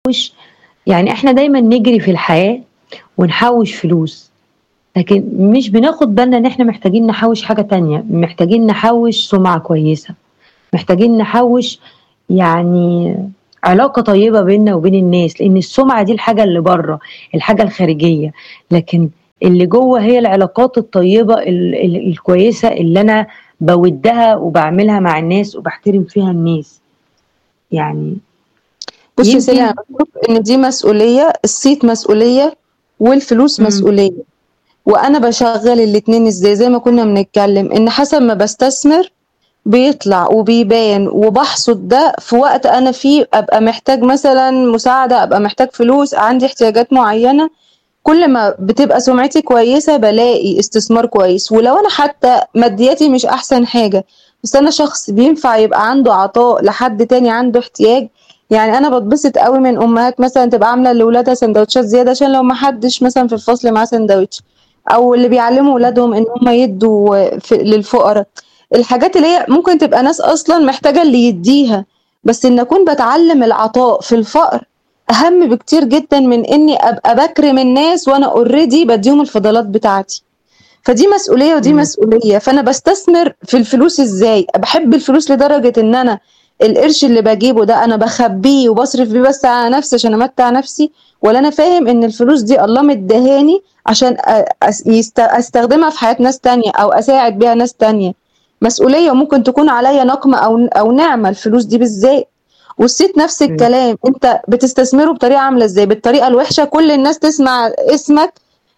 نحوش يعني احنا دايما نجري في الحياة ونحوش فلوس لكن مش بناخد بالنا ان احنا محتاجين نحوش حاجة تانية محتاجين نحوش سمعة كويسة محتاجين نحوش يعني علاقة طيبة بيننا وبين الناس لأن السمعة دي الحاجة اللي بره الحاجة الخارجية لكن اللي جوه هي العلاقات الطيبة ال- ال- الكويسة اللي أنا بودها وبعملها مع الناس وبحترم فيها الناس يعني بصي يا يمكن- سيدي انا بشوف ان دي مسؤوليه الصيت مسؤوليه والفلوس مم. مسؤوليه وانا بشغل الاتنين ازاي زي ما كنا بنتكلم ان حسب ما بستثمر بيطلع وبيبان وبحصد ده في وقت انا فيه ابقى محتاج مثلا مساعده ابقى محتاج فلوس عندي احتياجات معينه كل ما بتبقى سمعتي كويسه بلاقي استثمار كويس ولو انا حتى مادياتي مش احسن حاجه بس انا شخص بينفع يبقى عنده عطاء لحد تاني عنده احتياج يعني انا بتبسط قوي من امهات مثلا تبقى عامله لاولادها سندوتشات زياده عشان لو ما حدش مثلا في الفصل معاه سندوتش او اللي بيعلموا اولادهم ان هم يدوا في للفقراء الحاجات اللي هي ممكن تبقى ناس اصلا محتاجه اللي يديها بس ان اكون بتعلم العطاء في الفقر اهم بكتير جدا من اني ابقى بكرم الناس وانا اوريدي بديهم الفضلات بتاعتي فدي مسؤوليه ودي مم. مسؤوليه فانا بستثمر في الفلوس ازاي بحب الفلوس لدرجه ان انا القرش اللي بجيبه ده انا بخبيه وبصرف بيه بس على نفسي عشان امتع نفسي ولا انا فاهم ان الفلوس دي الله مدهاني عشان أ- أس- يست- استخدمها في حياة ناس تانية او اساعد بيها ناس تانية مسؤولية وممكن تكون عليا نقمة او او نعمة الفلوس دي بالذات والصيت نفس مم. الكلام انت بتستثمره بطريقة عاملة ازاي بالطريقة الوحشة كل الناس تسمع اسمك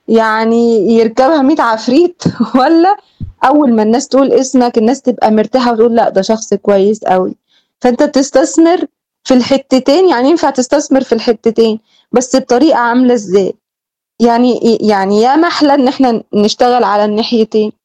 يعني يركبها 100 عفريت ولا اول ما الناس تقول اسمك الناس تبقى مرتاحة وتقول لا ده شخص كويس قوي فانت تستثمر في الحتتين يعني ينفع تستثمر في الحتتين بس بطريقة عاملة ازاي يعني يعني يا محلى ان احنا نشتغل على الناحيتين